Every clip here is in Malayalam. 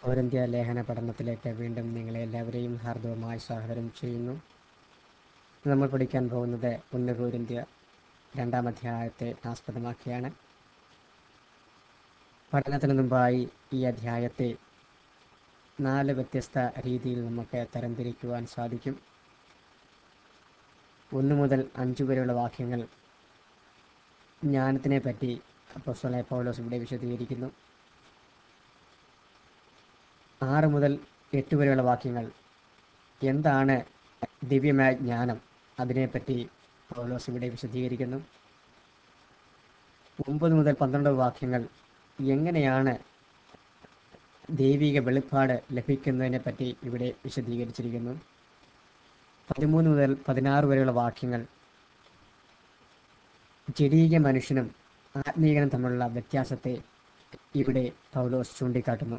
കോരിന്ത്യ ലേഖന പഠനത്തിലേക്ക് വീണ്ടും നിങ്ങളെ എല്ലാവരെയും ഹാർദവമായി സ്വാഗതം ചെയ്യുന്നു നമ്മൾ പഠിക്കാൻ പോകുന്നത് ഒന്ന് കോരിന്ത്യ രണ്ടാം അധ്യായത്തെ ആസ്പദമാക്കിയാണ് പഠനത്തിന് മുമ്പായി ഈ അധ്യായത്തെ നാല് വ്യത്യസ്ത രീതിയിൽ നമുക്ക് തരംതിരിക്കുവാൻ സാധിക്കും ഒന്ന് മുതൽ അഞ്ച് വരെയുള്ള വാക്യങ്ങൾ ജ്ഞാനത്തിനെ പറ്റി അപ്പോസ്തലനായ പൗലോസ് ഇവിടെ വിശദീകരിക്കുന്നു ആറ് മുതൽ എട്ട് വരെയുള്ള വാക്യങ്ങൾ എന്താണ് ദിവ്യമായ ജ്ഞാനം അതിനെപ്പറ്റി പൗലോസ് ഇവിടെ വിശദീകരിക്കുന്നു ഒമ്പത് മുതൽ പന്ത്രണ്ട് വാക്യങ്ങൾ എങ്ങനെയാണ് ദൈവിക വെളിപ്പാട് ലഭിക്കുന്നതിനെ പറ്റി ഇവിടെ വിശദീകരിച്ചിരിക്കുന്നു പതിമൂന്ന് മുതൽ പതിനാറ് വരെയുള്ള വാക്യങ്ങൾ ജഡീക മനുഷ്യനും ആത്മീയനും തമ്മിലുള്ള വ്യത്യാസത്തെ ഇവിടെ പൗലോസ് ചൂണ്ടിക്കാട്ടുന്നു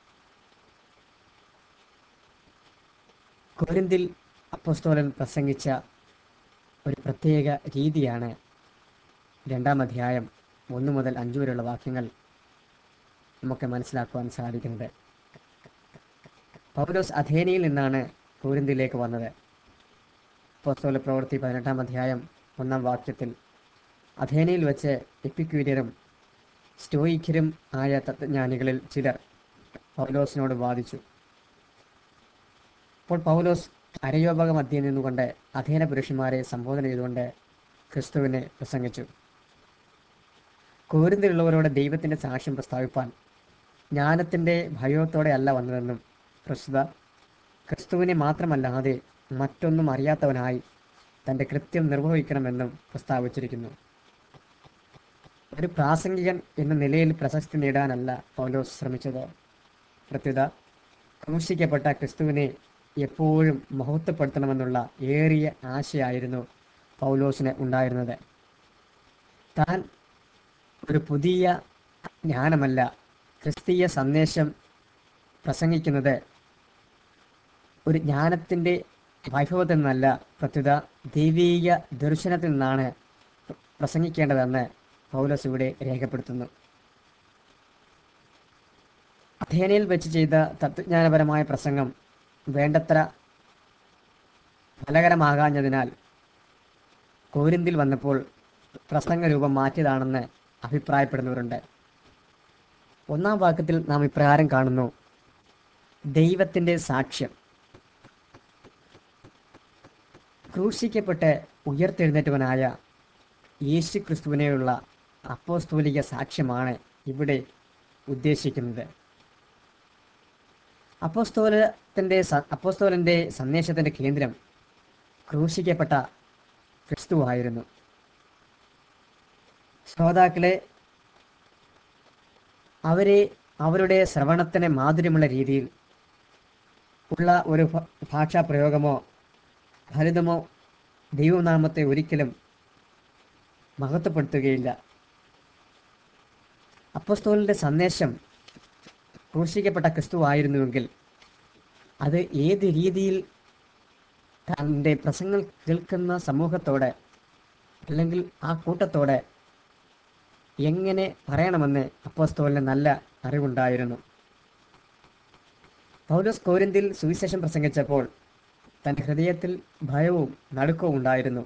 കോരിന്തിൽ അപ്പോസ്തോലൻ പ്രസംഗിച്ച ഒരു പ്രത്യേക രീതിയാണ് രണ്ടാം അധ്യായം ഒന്ന് മുതൽ അഞ്ച് വരെയുള്ള വാക്യങ്ങൾ നമുക്ക് മനസ്സിലാക്കുവാൻ സാധിക്കുന്നത് പൗലോസ് അഥേനയിൽ നിന്നാണ് കോരിന്തിലേക്ക് വന്നത് അപ്പോസ്തോല പ്രവൃത്തി പതിനെട്ടാം അധ്യായം ഒന്നാം വാക്യത്തിൽ അഥേനയിൽ വെച്ച് എപ്പിക്യൂര്യരും സ്റ്റോയിക്കരും ആയ തത്വജ്ഞാനികളിൽ ചിലർ പൗലോസിനോട് വാദിച്ചു അപ്പോൾ പൗലോസ് അരയോപക മധ്യയിൽ നിന്നുകൊണ്ട് അധീന പുരുഷന്മാരെ സംബോധന ചെയ്തുകൊണ്ട് ക്രിസ്തുവിനെ പ്രസംഗിച്ചു കോരിന്തിലുള്ളവരോട് ദൈവത്തിൻ്റെ സാക്ഷ്യം പ്രസ്താവിപ്പാൻ ജ്ഞാനത്തിൻ്റെ ഭയത്തോടെ അല്ല വന്നതെന്നും പ്രസ്തുത ക്രിസ്തുവിനെ മാത്രമല്ലാതെ മറ്റൊന്നും അറിയാത്തവനായി തൻ്റെ കൃത്യം നിർവഹിക്കണമെന്നും പ്രസ്താവിച്ചിരിക്കുന്നു ഒരു പ്രാസംഗികൻ എന്ന നിലയിൽ പ്രശസ്തി നേടാനല്ല പൗലോസ് ശ്രമിച്ചത് പ്രത്യുത ക്രൂശിക്കപ്പെട്ട ക്രിസ്തുവിനെ എപ്പോഴും മഹത്വപ്പെടുത്തണമെന്നുള്ള ഏറിയ ആശയായിരുന്നു പൗലോസിന് ഉണ്ടായിരുന്നത് താൻ ഒരു പുതിയ ജ്ഞാനമല്ല ക്രിസ്തീയ സന്ദേശം പ്രസംഗിക്കുന്നത് ഒരു ജ്ഞാനത്തിൻ്റെ വൈഭവത്തിൽ നിന്നല്ല പ്രത്യുത ദൈവീക ദർശനത്തിൽ നിന്നാണ് പ്രസംഗിക്കേണ്ടതെന്ന് പൗലോസ് ഇവിടെ രേഖപ്പെടുത്തുന്നു അഥേനയിൽ വെച്ച് ചെയ്ത തത്വജ്ഞാനപരമായ പ്രസംഗം വേണ്ടത്ര ഫലകരമാകാഞ്ഞതിനാൽ കോരിന്തിൽ വന്നപ്പോൾ പ്രസംഗ രൂപം മാറ്റിയതാണെന്ന് അഭിപ്രായപ്പെടുന്നവരുണ്ട് ഒന്നാം വാക്യത്തിൽ നാം ഇപ്രകാരം കാണുന്നു ദൈവത്തിൻ്റെ സാക്ഷ്യം ക്രൂശിക്കപ്പെട്ട് ഉയർത്തെഴുന്നേറ്റവനായ യേശു ക്രിസ്തുവിനെയുള്ള അപ്പോസ്തോലിക സാക്ഷ്യമാണ് ഇവിടെ ഉദ്ദേശിക്കുന്നത് അപ്പോസ്തോലത്തിൻ്റെ അപ്പോസ്തോലൻ്റെ സന്ദേശത്തിൻ്റെ കേന്ദ്രം ക്രൂശിക്കപ്പെട്ട ക്രിസ്തുവായിരുന്നു ശ്രോതാക്കളെ അവരെ അവരുടെ ശ്രവണത്തിന് മാധുര്യമുള്ള രീതിയിൽ ഉള്ള ഒരു ഭാഷാ പ്രയോഗമോ ഫലിതമോ ദൈവനാമത്തെ ഒരിക്കലും മഹത്വപ്പെടുത്തുകയില്ല അപ്പസ്തോലിൻ്റെ സന്ദേശം ക്രൂശിക്കപ്പെട്ട ക്രിസ്തു ആയിരുന്നുവെങ്കിൽ അത് ഏത് രീതിയിൽ തൻ്റെ പ്രസംഗങ്ങൾ കേൾക്കുന്ന സമൂഹത്തോടെ അല്ലെങ്കിൽ ആ കൂട്ടത്തോടെ എങ്ങനെ പറയണമെന്ന് അപ്പോസ്തോലിന് നല്ല അറിവുണ്ടായിരുന്നു പൗലോസ് കോരിന്തിൽ സുവിശേഷം പ്രസംഗിച്ചപ്പോൾ തൻ്റെ ഹൃദയത്തിൽ ഭയവും നടുക്കവും ഉണ്ടായിരുന്നു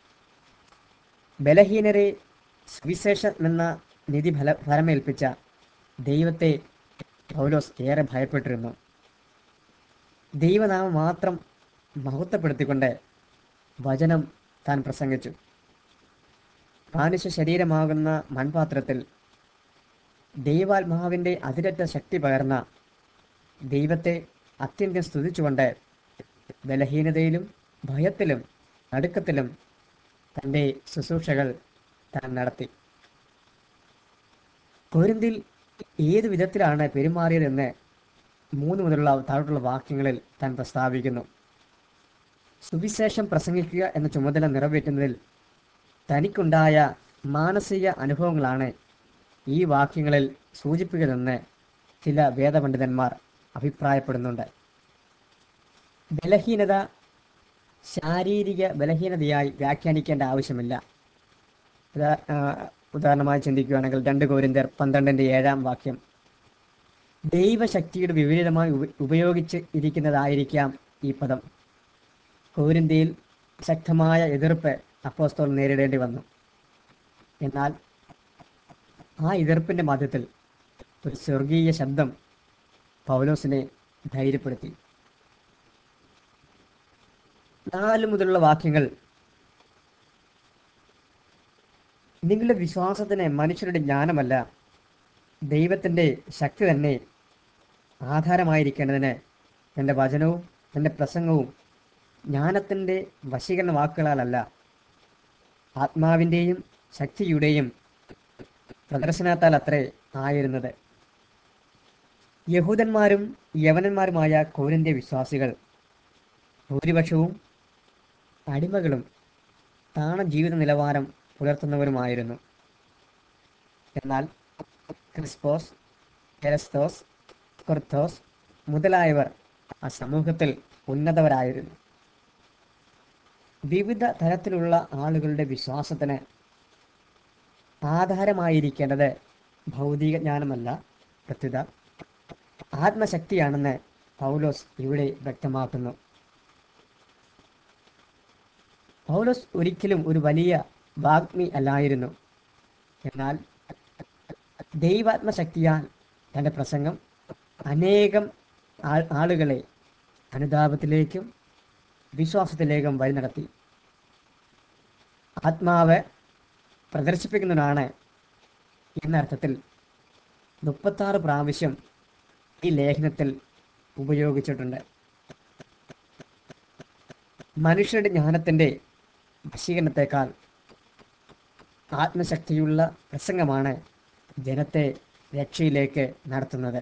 ബലഹീനരെ സുവിശേഷം എന്ന നിധി ഫല ഫലമേൽപ്പിച്ച ദൈവത്തെ പൗലോസ് ഏറെ ഭയപ്പെട്ടിരുന്നു ദൈവനാമം മാത്രം മഹത്വപ്പെടുത്തിക്കൊണ്ട് വചനം താൻ പ്രസംഗിച്ചു മാനുഷ്യ ശരീരമാകുന്ന മൺപാത്രത്തിൽ ദൈവാത്മാവിൻ്റെ അതിരറ്റ ശക്തി പകർന്ന ദൈവത്തെ അത്യന്തം സ്തുതിച്ചുകൊണ്ട് ബലഹീനതയിലും ഭയത്തിലും നടുക്കത്തിലും തൻ്റെ ശുശ്രൂഷകൾ താൻ നടത്തി കോരിന്തിൽ ഏത് വിധത്തിലാണ് പെരുമാറിയതെന്ന് മൂന്ന് മുതലുള്ള താഴോട്ടുള്ള വാക്യങ്ങളിൽ താൻ പ്രസ്താവിക്കുന്നു സുവിശേഷം പ്രസംഗിക്കുക എന്ന ചുമതല നിറവേറ്റുന്നതിൽ തനിക്കുണ്ടായ മാനസിക അനുഭവങ്ങളാണ് ഈ വാക്യങ്ങളിൽ സൂചിപ്പിക്കുന്നതെന്ന് ചില വേദപണ്ഡിതന്മാർ അഭിപ്രായപ്പെടുന്നുണ്ട് ബലഹീനത ശാരീരിക ബലഹീനതയായി വ്യാഖ്യാനിക്കേണ്ട ആവശ്യമില്ല ഉദാഹരണമായി ചിന്തിക്കുകയാണെങ്കിൽ രണ്ട് കോരിന്തർ പന്ത്രണ്ടിൻ്റെ ഏഴാം വാക്യം ദൈവശക്തിയുടെ വിപരീതമായി ഉപ ഉപയോഗിച്ച് ഇരിക്കുന്നതായിരിക്കാം ഈ പദം കോരിന്തിയിൽ ശക്തമായ എതിർപ്പ് അപ്പോസ്തോൽ നേരിടേണ്ടി വന്നു എന്നാൽ ആ എതിർപ്പിന്റെ മധ്യത്തിൽ ഒരു സ്വർഗീയ ശബ്ദം പൗലോസിനെ ധൈര്യപ്പെടുത്തി നാല് മുതലുള്ള വാക്യങ്ങൾ നിങ്ങളുടെ വിശ്വാസത്തിന് മനുഷ്യരുടെ ജ്ഞാനമല്ല ദൈവത്തിൻ്റെ ശക്തി തന്നെ ആധാരമായിരിക്കേണ്ടതിന് എൻ്റെ വചനവും എൻ്റെ പ്രസംഗവും ജ്ഞാനത്തിൻ്റെ വശീകരണ വാക്കുകളാലല്ല ആത്മാവിൻ്റെയും ശക്തിയുടെയും പ്രദർശനത്താൽ അത്രേ ആയിരുന്നത് യഹൂദന്മാരും യവനന്മാരുമായ കോരിന്ത്യ വിശ്വാസികൾ ഭൂരിപക്ഷവും അടിമകളും താണ ജീവിത നിലവാരം പുലർത്തുന്നവരുമായിരുന്നു എന്നാൽ ക്രിസ്പോസ് എലസ്തോസ് കൊർത്തോസ് മുതലായവർ ആ സമൂഹത്തിൽ ഉന്നതവരായിരുന്നു വിവിധ തരത്തിലുള്ള ആളുകളുടെ വിശ്വാസത്തിന് ആധാരമായിരിക്കേണ്ടത് ഭൗതിക ജ്ഞാനമല്ല പ്രത്യുത ആത്മശക്തിയാണെന്ന് പൗലോസ് ഇവിടെ വ്യക്തമാക്കുന്നു പൗലോസ് ഒരിക്കലും ഒരു വലിയ വാഗ്മി അല്ലായിരുന്നു എന്നാൽ ദൈവാത്മശക്തിയാൽ തൻ്റെ പ്രസംഗം അനേകം ആൾ- ആളുകളെ അനുതാപത്തിലേക്കും വിശ്വാസത്തിലേക്കും വഴി നടത്തി ആത്മാവ് പ്രദർശിപ്പിക്കുന്നതാണ് എന്ന അർത്ഥത്തിൽ മുപ്പത്താറ് പ്രാവശ്യം ഈ ലേഖനത്തിൽ ഉപയോഗിച്ചിട്ടുണ്ട് മനുഷ്യരുടെ ജ്ഞാനത്തിൻ്റെ വശീകരണത്തെക്കാൾ ആത്മശക്തിയുള്ള പ്രസംഗമാണ് ജനത്തെ രക്ഷയിലേക്ക് നടത്തുന്നത്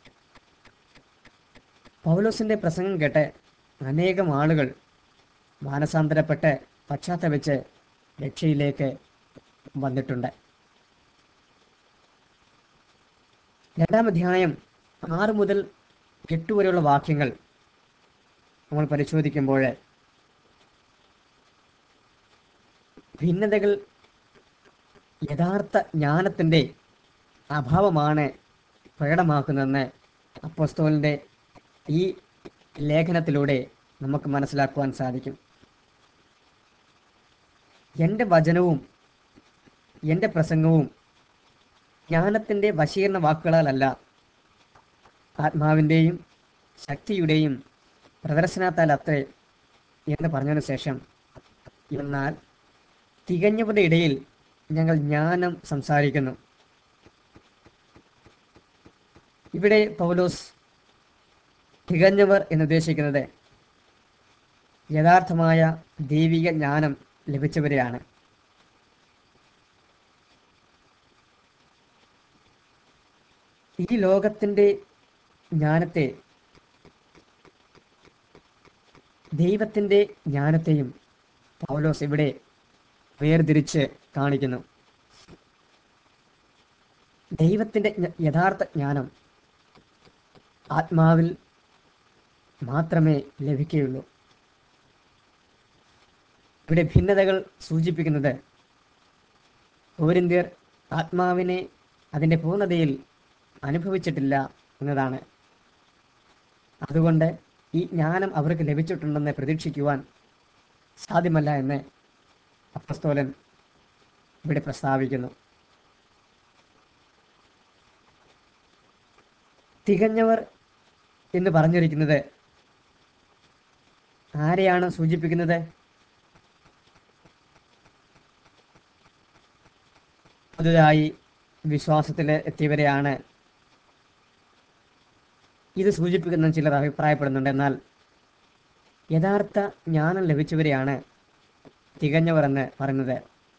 പൗലോസിന്റെ പ്രസംഗം കേട്ട് അനേകം ആളുകൾ മാനസാന്തരപ്പെട്ട് പശ്ചാത്തപിച്ച് രക്ഷയിലേക്ക് വന്നിട്ടുണ്ട് രണ്ടാം അധ്യായം ആറ് മുതൽ എട്ട് വരെയുള്ള വാക്യങ്ങൾ നമ്മൾ പരിശോധിക്കുമ്പോൾ ഭിന്നതകൾ യഥാർത്ഥ ജ്ഞാനത്തിൻ്റെ അഭാവമാണ് പ്രകടമാക്കുന്നതെന്ന് അപ്പോസ്തോലിൻ്റെ ഈ ലേഖനത്തിലൂടെ നമുക്ക് മനസ്സിലാക്കുവാൻ സാധിക്കും എൻ്റെ വചനവും എൻ്റെ പ്രസംഗവും ജ്ഞാനത്തിൻ്റെ വശീകരണ വാക്കുകളാലല്ല ആത്മാവിൻ്റെയും ശക്തിയുടെയും പ്രദർശനത്താൽ അത്രേ എന്ന് പറഞ്ഞതിനു ശേഷം എന്നാൽ തികഞ്ഞവരുടെ ഇടയിൽ ഞങ്ങൾ ജ്ഞാനം സംസാരിക്കുന്നു ഇവിടെ പൗലോസ് തികഞ്ഞവർ എന്നുദ്ദേശിക്കുന്നത് യഥാർത്ഥമായ ദൈവിക ജ്ഞാനം ലഭിച്ചവരെയാണ് ഈ ലോകത്തിൻ്റെ ജ്ഞാനത്തെ ദൈവത്തിൻ്റെ ജ്ഞാനത്തെയും പൗലോസ് ഇവിടെ വേർതിരിച്ച് കാണിക്കുന്നു ദൈവത്തിൻ്റെ ജ്ഞ- യഥാർത്ഥ ജ്ഞാനം ആത്മാവിൽ മാത്രമേ ലഭിക്കുകയുള്ളൂ ഇവിടെ ഭിന്നതകൾ സൂചിപ്പിക്കുന്നത് കോരിന്ത്യർ ആത്മാവിനെ അതിൻ്റെ പൂർണ്ണതയിൽ അനുഭവിച്ചിട്ടില്ല എന്നതാണ് അതുകൊണ്ട് ഈ ജ്ഞാനം അവർക്ക് ലഭിച്ചിട്ടുണ്ടെന്ന് പ്രതീക്ഷിക്കുവാൻ സാധ്യമല്ല എന്ന് അപ്പസ്തോലൻ ഇവിടെ പ്രസ്താവിക്കുന്നു തികഞ്ഞവർ എന്ന് പറഞ്ഞിരിക്കുന്നത് ആരെയാണ് സൂചിപ്പിക്കുന്നത് പുതുതായി വിശ്വാസത്തിൽ എത്തിയവരെയാണ് ഇത് സൂചിപ്പിക്കുന്ന ചിലർ അഭിപ്രായപ്പെടുന്നുണ്ട് എന്നാൽ യഥാർത്ഥ ജ്ഞാനം ലഭിച്ചവരെയാണ് തികഞ്ഞവർ എന്ന് പറയുന്നത്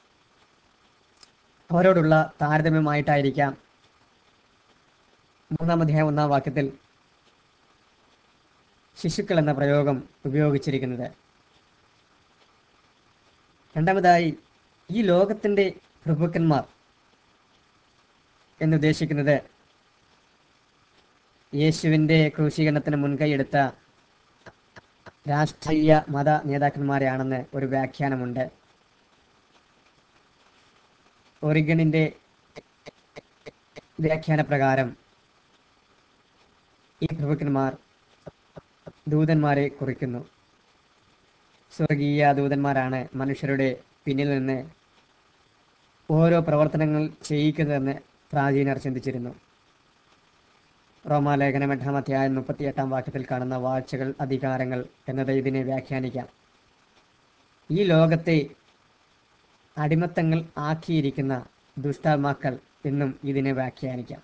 അവരോടുള്ള താരതമ്യമായിട്ടായിരിക്കാം മൂന്നാം അധ്യായം ഒന്നാം വാക്യത്തിൽ ശിശുക്കൾ എന്ന പ്രയോഗം ഉപയോഗിച്ചിരിക്കുന്നത് രണ്ടാമതായി ഈ ലോകത്തിൻ്റെ പ്രഭുക്കന്മാർ എന്നുദ്ദേശിക്കുന്നത് യേശുവിൻ്റെ ക്രൂശീകരണത്തിന് മുൻകൈയെടുത്ത രാഷ്ട്രീയ മത നേതാക്കന്മാരെയാണെന്ന് ഒരു വ്യാഖ്യാനമുണ്ട് ഒറിഗണിൻ്റെ വ്യാഖ്യാന പ്രകാരം ഈ പ്രഭുക്കന്മാർ ദൂതന്മാരെ കുറിക്കുന്നു സ്വർഗീയ ദൂതന്മാരാണ് മനുഷ്യരുടെ പിന്നിൽ നിന്ന് ഓരോ പ്രവർത്തനങ്ങൾ ചെയ്യിക്കുന്നതെന്ന് പ്രാചീനർ ചിന്തിച്ചിരുന്നു റോമാലേഖനം എട്ടാം അധ്യായം മുപ്പത്തിയെട്ടാം വാക്യത്തിൽ കാണുന്ന വാഴ്ചകൾ അധികാരങ്ങൾ എന്നത് ഇതിനെ വ്യാഖ്യാനിക്കാം ഈ ലോകത്തെ അടിമത്തങ്ങൾ ആക്കിയിരിക്കുന്ന ദുഷ്ടാത്മാക്കൾ എന്നും ഇതിനെ വ്യാഖ്യാനിക്കാം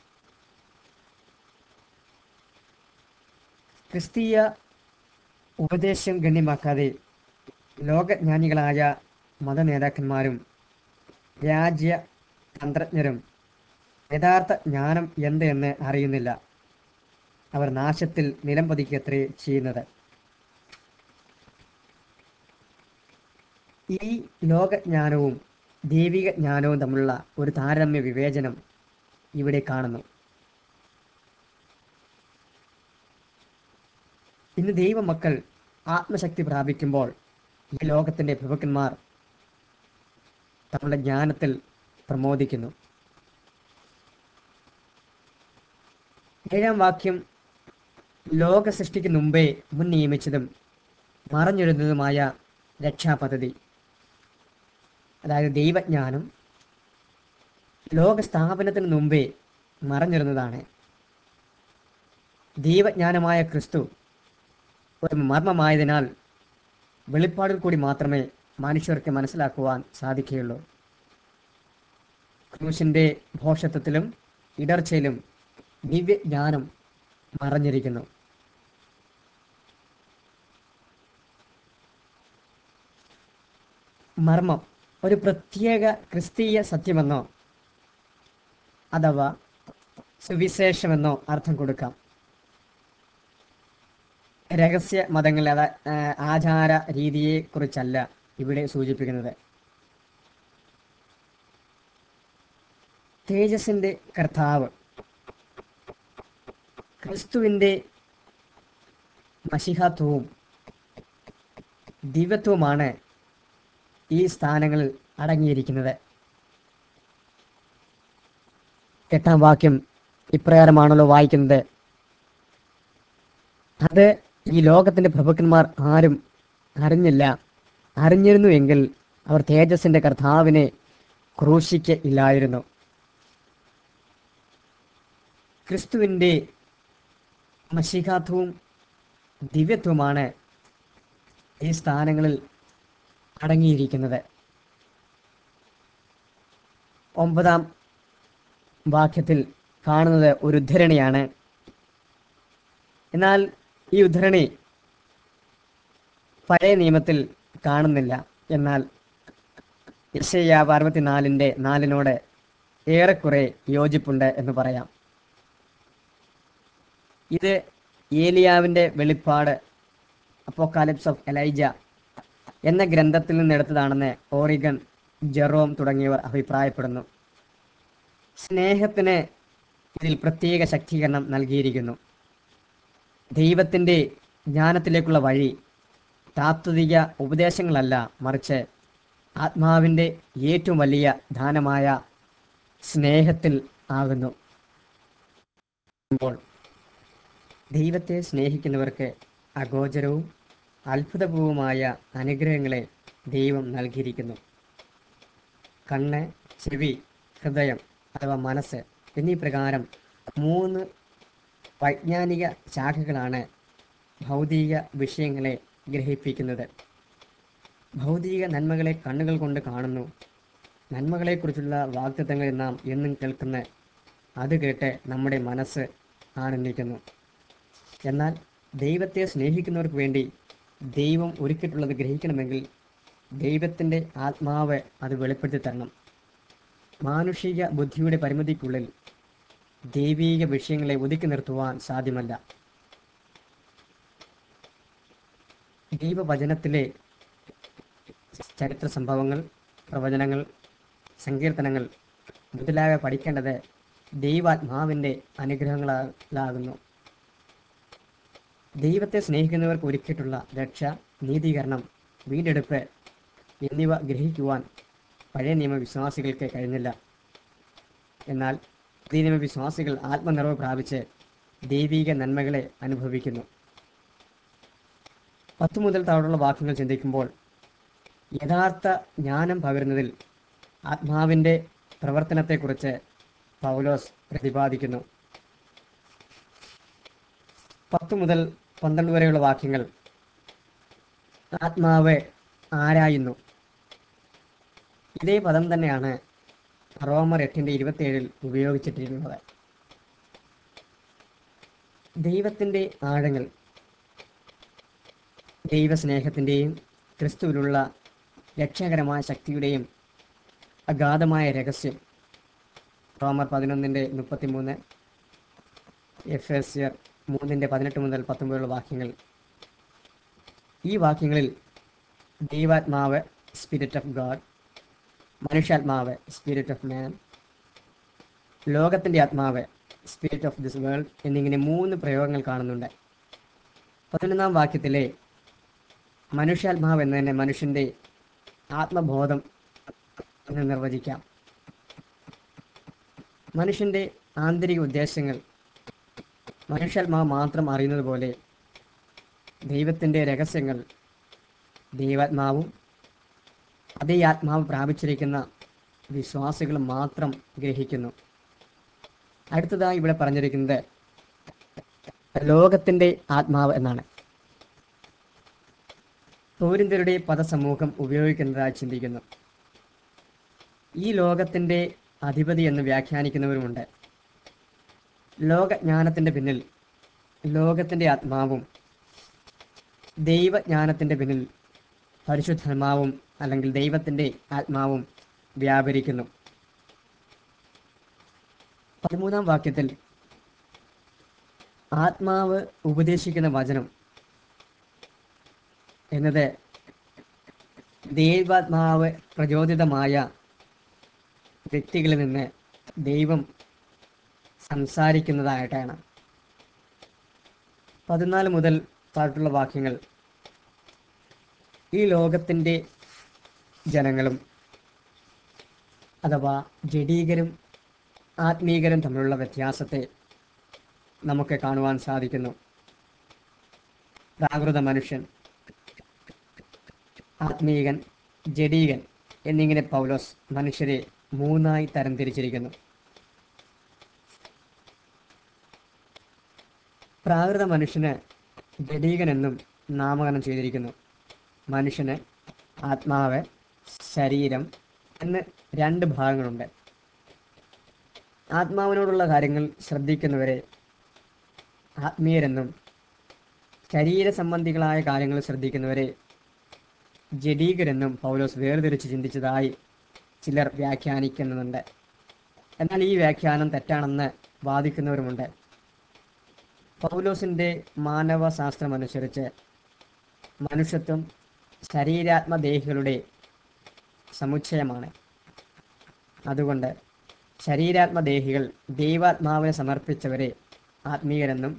ക്രിസ്തീയ ഉപദേശം ഗണ്യമാക്കാതെ ലോകജ്ഞാനികളായ മതനേതാക്കന്മാരും രാജ്യ തന്ത്രജ്ഞരും യഥാർത്ഥ ജ്ഞാനം എന്ത് എന്ന് അറിയുന്നില്ല അവർ നാശത്തിൽ നിലം പതിക്കത്രേ ചെയ്യുന്നത് ഈ ലോകജ്ഞാനവും ദൈവിക ജ്ഞാനവും തമ്മിലുള്ള ഒരു താരതമ്യ വിവേചനം ഇവിടെ കാണുന്നു ഇന്ന് ദൈവമക്കൾ ആത്മശക്തി പ്രാപിക്കുമ്പോൾ ഈ ലോകത്തിൻ്റെ പ്രഭുക്കന്മാർ തങ്ങളുടെ ജ്ഞാനത്തിൽ പ്രമോദിക്കുന്നു ഏഴാം വാക്യം ലോക സൃഷ്ടിക്ക് മുമ്പേ മുൻ നിയമിച്ചതും മറഞ്ഞിടുന്നതുമായ രക്ഷാപദ്ധതി അതായത് ദൈവജ്ഞാനം ലോക സ്ഥാപനത്തിന് മുമ്പേ മറഞ്ഞിരുന്നതാണ് ദൈവജ്ഞാനമായ ക്രിസ്തു ഒരു മർമ്മമായതിനാൽ വെളിപ്പാടിൽ കൂടി മാത്രമേ മനുഷ്യർക്ക് മനസ്സിലാക്കുവാൻ സാധിക്കുകയുള്ളൂ ക്രൂശിൻ്റെ ഭോഷത്വത്തിലും ഇടർച്ചയിലും ദിവ്യജ്ഞാനം മറഞ്ഞിരിക്കുന്നു മർമ്മം ഒരു പ്രത്യേക ക്രിസ്തീയ സത്യമെന്നോ അഥവാ സുവിശേഷമെന്നോ അർത്ഥം കൊടുക്കാം രഹസ്യ മതങ്ങൾ അത ആ, ആചാര രീതിയെ കുറിച്ചല്ല ഇവിടെ സൂചിപ്പിക്കുന്നത് തേജസിന്റെ കർത്താവ് ക്രിസ്തുവിന്റെ മഷിഹാത്വവും ദിവ്യത്വവുമാണ് ഈ സ്ഥാനങ്ങളിൽ അടങ്ങിയിരിക്കുന്നത് എട്ടാം വാക്യം ഇപ്രകാരമാണല്ലോ വായിക്കുന്നത് അത് ഈ ലോകത്തിന്റെ പ്രഭുക്കന്മാർ ആരും അറിഞ്ഞില്ല അറിഞ്ഞിരുന്നു എങ്കിൽ അവർ തേജസിന്റെ കർത്താവിനെ ക്രൂശിക്ക ഇല്ലായിരുന്നു ക്രിസ്തുവിൻ്റെ മഷികാത്വവും ദിവ്യത്വമാണ് ഈ സ്ഥാനങ്ങളിൽ അടങ്ങിയിരിക്കുന്നത് ഒമ്പതാം വാക്യത്തിൽ കാണുന്നത് ഒരു ഉദ്ധരണിയാണ് എന്നാൽ ഈ ഉദ്ധരണി പഴയ നിയമത്തിൽ കാണുന്നില്ല എന്നാൽ യശയ്യാവ് അറുപത്തിനാലിൻ്റെ നാലിനോട് ഏറെക്കുറെ യോജിപ്പുണ്ട് എന്ന് പറയാം ഇത് ഏലിയാവിൻ്റെ വെളിപ്പാട് അപ്പോക്കാലിപ്സ് ഓഫ് എലൈജ എന്ന ഗ്രന്ഥത്തിൽ നിന്നെടുത്തതാണെന്ന് ഓറിഗൻ ജെറോം തുടങ്ങിയവർ അഭിപ്രായപ്പെടുന്നു സ്നേഹത്തിന് ഇതിൽ പ്രത്യേക ശക്തീകരണം നൽകിയിരിക്കുന്നു ദൈവത്തിൻ്റെ ജ്ഞാനത്തിലേക്കുള്ള വഴി താത്വിക ഉപദേശങ്ങളല്ല മറിച്ച് ആത്മാവിൻ്റെ ഏറ്റവും വലിയ ദാനമായ സ്നേഹത്തിൽ ആകുന്നു അപ്പോൾ ദൈവത്തെ സ്നേഹിക്കുന്നവർക്ക് അഗോചരവും അത്ഭുതപൂർവമായ അനുഗ്രഹങ്ങളെ ദൈവം നൽകിയിരിക്കുന്നു കണ്ണ് ചെവി ഹൃദയം അഥവാ മനസ്സ് എന്നീ പ്രകാരം മൂന്ന് വൈജ്ഞാനിക ശാഖകളാണ് ഭൗതിക വിഷയങ്ങളെ ഗ്രഹിപ്പിക്കുന്നത് ഭൗതിക നന്മകളെ കണ്ണുകൾ കൊണ്ട് കാണുന്നു നന്മകളെക്കുറിച്ചുള്ള വാഗ്ദത്തങ്ങൾ നാം എന്നും കേൾക്കുന്ന അത് കേട്ട് നമ്മുടെ മനസ്സ് ആനന്ദിക്കുന്നു എന്നാൽ ദൈവത്തെ സ്നേഹിക്കുന്നവർക്ക് വേണ്ടി ദൈവം ഒരുക്കിയിട്ടുള്ളത് ഗ്രഹിക്കണമെങ്കിൽ ദൈവത്തിൻ്റെ ആത്മാവ് അത് വെളിപ്പെടുത്തി തരണം മാനുഷിക ബുദ്ധിയുടെ പരിമിതിക്കുള്ളിൽ ദൈവീക വിഷയങ്ങളെ ഒതുക്കി നിർത്തുവാൻ സാധ്യമല്ല ദൈവവചനത്തിലെ ചരിത്ര സംഭവങ്ങൾ പ്രവചനങ്ങൾ സങ്കീർത്തനങ്ങൾ മുതലായവ പഠിക്കേണ്ടത് ദൈവാത്മാവിൻ്റെ അനുഗ്രഹങ്ങളാകുന്നു ദൈവത്തെ സ്നേഹിക്കുന്നവർക്ക് ഒരുക്കിയിട്ടുള്ള രക്ഷ നീതീകരണം വീണ്ടെടുപ്പ് എന്നിവ ഗ്രഹിക്കുവാൻ പഴയ നിയമവിശ്വാസികൾക്ക് കഴിഞ്ഞില്ല എന്നാൽ പുതിയ നിയമവിശ്വാസികൾ ആത്മനിറവ് പ്രാപിച്ച് ദൈവിക നന്മകളെ അനുഭവിക്കുന്നു പത്ത് മുതൽ താഴെയുള്ള വാക്യങ്ങൾ ചിന്തിക്കുമ്പോൾ യഥാർത്ഥ ജ്ഞാനം പകരുന്നതിൽ ആത്മാവിൻ്റെ പ്രവർത്തനത്തെക്കുറിച്ച് പൗലോസ് പ്രതിപാദിക്കുന്നു പത്ത് മുതൽ പന്ത്രണ്ട് വരെയുള്ള വാക്യങ്ങൾ ആത്മാവ് ആരായുന്നു ഇതേ പദം തന്നെയാണ് റോമർ എട്ടിൻ്റെ ഇരുപത്തിയേഴിൽ ഉപയോഗിച്ചിട്ടിരുന്നത് ദൈവത്തിൻ്റെ ആഴങ്ങൾ ദൈവസ്നേഹത്തിൻ്റെയും ക്രിസ്തുവിലുള്ള രക്ഷാകരമായ ശക്തിയുടെയും അഗാധമായ രഹസ്യം റോമർ പതിനൊന്നിൻ്റെ മുപ്പത്തിമൂന്ന് എഫ് എസ് ആർ മൂന്നിൻ്റെ പതിനെട്ട് മുതൽ പത്തൊമ്പതുള്ള വാക്യങ്ങൾ ഈ വാക്യങ്ങളിൽ ദൈവാത്മാവ് സ്പിരിറ്റ് ഓഫ് ഗാഡ് മനുഷ്യാത്മാവ് സ്പിരിറ്റ് ഓഫ് മാൻ ലോകത്തിൻ്റെ ആത്മാവ് സ്പിരിറ്റ് ഓഫ് ദിസ് വേൾഡ് എന്നിങ്ങനെ മൂന്ന് പ്രയോഗങ്ങൾ കാണുന്നുണ്ട് പതിനൊന്നാം വാക്യത്തിലെ മനുഷ്യാത്മാവ് എന്നതിനെ മനുഷ്യൻ്റെ ആത്മബോധം എന്ന് നിർവചിക്കാം മനുഷ്യൻ്റെ ആന്തരിക ഉദ്ദേശങ്ങൾ മനുഷ്യാത്മാവ് മാത്രം അറിയുന്നത് പോലെ ദൈവത്തിൻ്റെ രഹസ്യങ്ങൾ ദൈവാത്മാവും അതേ ആത്മാവ് പ്രാപിച്ചിരിക്കുന്ന വിശ്വാസികൾ മാത്രം ഗ്രഹിക്കുന്നു അടുത്തതായി ഇവിടെ പറഞ്ഞിരിക്കുന്നത് ലോകത്തിൻ്റെ ആത്മാവ് എന്നാണ് പൗരന്തരുടെ പദസമൂഹം ഉപയോഗിക്കുന്നതായി ചിന്തിക്കുന്നു ഈ ലോകത്തിൻ്റെ അധിപതി എന്ന് വ്യാഖ്യാനിക്കുന്നവരുമുണ്ട് ലോകജ്ഞാനത്തിൻ്റെ പിന്നിൽ ലോകത്തിൻ്റെ ആത്മാവും ദൈവജ്ഞാനത്തിൻ്റെ പിന്നിൽ പരിശുദ്ധാത്മാവും അല്ലെങ്കിൽ ദൈവത്തിൻ്റെ ആത്മാവും വ്യാപരിക്കുന്നു പതിമൂന്നാം വാക്യത്തിൽ ആത്മാവ് ഉപദേശിക്കുന്ന വചനം എന്നത് ദൈവാത്മാവ് പ്രചോദിതമായ വ്യക്തികളിൽ നിന്ന് ദൈവം സംസാരിക്കുന്നതായിട്ടാണ് പതിനാല് മുതൽ താഴോട്ടുള്ള വാക്യങ്ങൾ ഈ ലോകത്തിൻ്റെ ജനങ്ങളും അഥവാ ജഡീകരും ആത്മീകരും തമ്മിലുള്ള വ്യത്യാസത്തെ നമുക്ക് കാണുവാൻ സാധിക്കുന്നു പ്രാകൃത മനുഷ്യൻ ആത്മീകൻ ജഡീകൻ എന്നിങ്ങനെ പൗലോസ് മനുഷ്യരെ മൂന്നായി തരംതിരിച്ചിരിക്കുന്നു പ്രാകൃത മനുഷ്യന് ജഡീകനെന്നും നാമകരണം ചെയ്തിരിക്കുന്നു മനുഷ്യന് ആത്മാവ് ശരീരം എന്ന് രണ്ട് ഭാഗങ്ങളുണ്ട് ആത്മാവിനോടുള്ള കാര്യങ്ങൾ ശ്രദ്ധിക്കുന്നവരെ ആത്മീയരെന്നും ശരീര സംബന്ധികളായ കാര്യങ്ങൾ ശ്രദ്ധിക്കുന്നവരെ ജഡീകരെന്നും പൗലോസ് വേർതിരിച്ച് ചിന്തിച്ചതായി ചിലർ വ്യാഖ്യാനിക്കുന്നുണ്ട് എന്നാൽ ഈ വ്യാഖ്യാനം തെറ്റാണെന്ന് വാദിക്കുന്നവരുമുണ്ട് പൗലോസിൻ്റെ മാനവശാസ്ത്രമനുസരിച്ച് മനുഷ്യത്വം ശരീരാത്മദേഹികളുടെ സമുച്ചയമാണ് അതുകൊണ്ട് ശരീരാത്മദേഹികൾ ദൈവാത്മാവിനെ സമർപ്പിച്ചവരെ ആത്മീയരെന്നും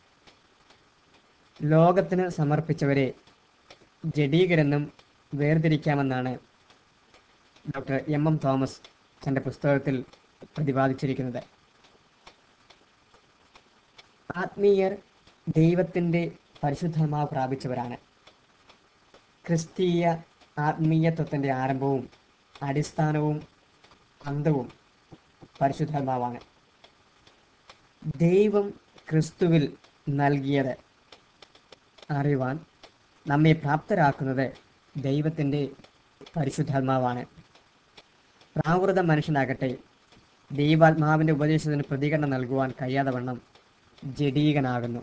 ലോകത്തിന് സമർപ്പിച്ചവരെ ജഡീകരെന്നും വേർതിരിക്കാമെന്നാണ് ഡോക്ടർ എം എം തോമസ് തൻ്റെ പുസ്തകത്തിൽ പ്രതിപാദിച്ചിരിക്കുന്നത് ആത്മീയർ ദൈവത്തിൻ്റെ പരിശുദ്ധമാവ് പ്രാപിച്ചവരാണ് ക്രിസ്തീയ ആത്മീയത്വത്തിൻ്റെ ആരംഭവും അടിസ്ഥാനവും അന്തവും പരിശുദ്ധാത്മാവാണ് ദൈവം ക്രിസ്തുവിൽ നൽകിയത് അറിവാൻ നമ്മെ പ്രാപ്തരാക്കുന്നത് ദൈവത്തിൻ്റെ പരിശുദ്ധാത്മാവാണ് പ്രാകൃത മനുഷ്യനാകട്ടെ ദൈവാത്മാവിൻ്റെ ഉപദേശത്തിന് പ്രതികരണം നൽകുവാൻ കഴിയാതെ വണ്ണം ജഡീകനാകുന്നു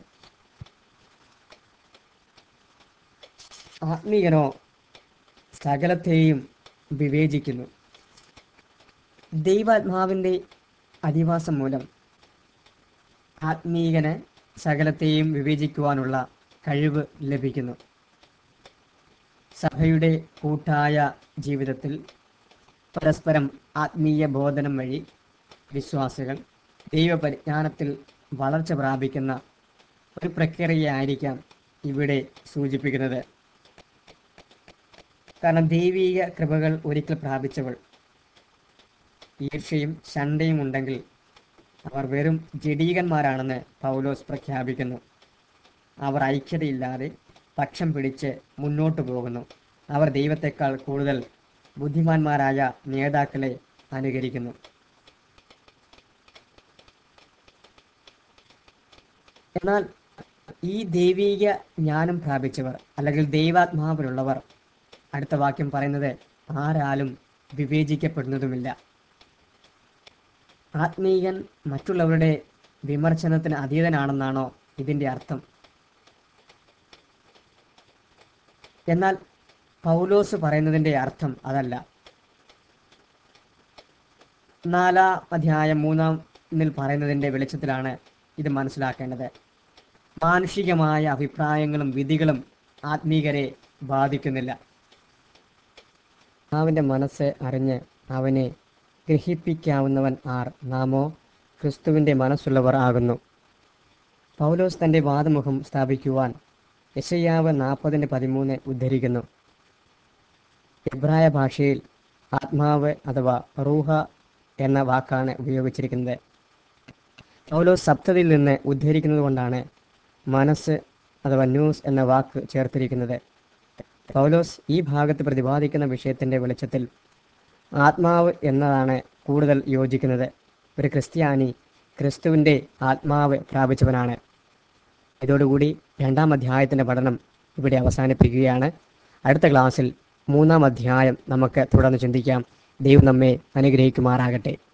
ആത്മീയനോ സകലത്തെയും വിവേചിക്കുന്നു ദൈവാത്മാവിൻ്റെ അധിവാസം മൂലം ആത്മീയന് സകലത്തെയും വിവേചിക്കുവാനുള്ള കഴിവ് ലഭിക്കുന്നു സഭയുടെ കൂട്ടായ ജീവിതത്തിൽ പരസ്പരം ആത്മീയ ബോധനം വഴി വിശ്വാസികൾ ദൈവപരിജ്ഞാനത്തിൽ വളർച്ച പ്രാപിക്കുന്ന ഒരു പ്രക്രിയയായിരിക്കാം ഇവിടെ സൂചിപ്പിക്കുന്നത് കാരണം ദൈവീക കൃപകൾ ഒരിക്കൽ പ്രാപിച്ചവൾ ഈർഷ്യയും ശണ്ടയും ഉണ്ടെങ്കിൽ അവർ വെറും ജഡീകന്മാരാണെന്ന് പൗലോസ് പ്രഖ്യാപിക്കുന്നു അവർ ഐക്യതയില്ലാതെ പക്ഷം പിടിച്ച് മുന്നോട്ടു പോകുന്നു അവർ ദൈവത്തെക്കാൾ കൂടുതൽ ബുദ്ധിമാന്മാരായ നേതാക്കളെ അനുകരിക്കുന്നു എന്നാൽ ഈ ദൈവീക ജ്ഞാനം പ്രാപിച്ചവർ അല്ലെങ്കിൽ ദൈവാത്മാവിലുള്ളവർ അടുത്ത വാക്യം പറയുന്നത് ആരാലും വിവേചിക്കപ്പെടുന്നതുമില്ല ആത്മീയൻ മറ്റുള്ളവരുടെ വിമർശനത്തിന് അതീതനാണെന്നാണോ ഇതിന്റെ അർത്ഥം എന്നാൽ പൗലോസ് പറയുന്നതിന്റെ അർത്ഥം അതല്ല നാലാം അധ്യായം മൂന്നാം ിൽ പറയുന്നതിന്റെ വെളിച്ചത്തിലാണ് ഇത് മനസ്സിലാക്കേണ്ടത് മാനുഷികമായ അഭിപ്രായങ്ങളും വിധികളും ആത്മീകരെ ബാധിക്കുന്നില്ല അവന്റെ മനസ്സ് അറിഞ്ഞ് അവനെ ഗ്രഹിപ്പിക്കാവുന്നവൻ ആർ നാമോ ക്രിസ്തുവിന്റെ മനസ്സുള്ളവർ ആകുന്നു പൗലോസ് തന്റെ വാദമുഖം സ്ഥാപിക്കുവാൻ യശയ്യാവ് നാൽപ്പതിൻ്റെ പതിമൂന്ന് ഉദ്ധരിക്കുന്നു എബ്രായ ഭാഷയിൽ ആത്മാവ് അഥവാ റൂഹ എന്ന വാക്കാണ് ഉപയോഗിച്ചിരിക്കുന്നത് പൗലോസ് സപ്തതിയിൽ നിന്ന് ഉദ്ധരിക്കുന്നത് കൊണ്ടാണ് മനസ്സ് അഥവാ ന്യൂസ് എന്ന വാക്ക് ചേർത്തിരിക്കുന്നത് പൗലോസ് ഈ ഭാഗത്ത് പ്രതിപാദിക്കുന്ന വിഷയത്തിന്റെ വെളിച്ചത്തിൽ ആത്മാവ് എന്നതാണ് കൂടുതൽ യോജിക്കുന്നത് ഒരു ക്രിസ്ത്യാനി ക്രിസ്തുവിന്റെ ആത്മാവ് പ്രാപിച്ചവനാണ് ഇതോടുകൂടി രണ്ടാം അധ്യായത്തിന്റെ പഠനം ഇവിടെ അവസാനിപ്പിക്കുകയാണ് അടുത്ത ക്ലാസ്സിൽ മൂന്നാം അധ്യായം നമുക്ക് തുടർന്ന് ചിന്തിക്കാം ദൈവം നമ്മെ അനുഗ്രഹിക്കുമാറാകട്ടെ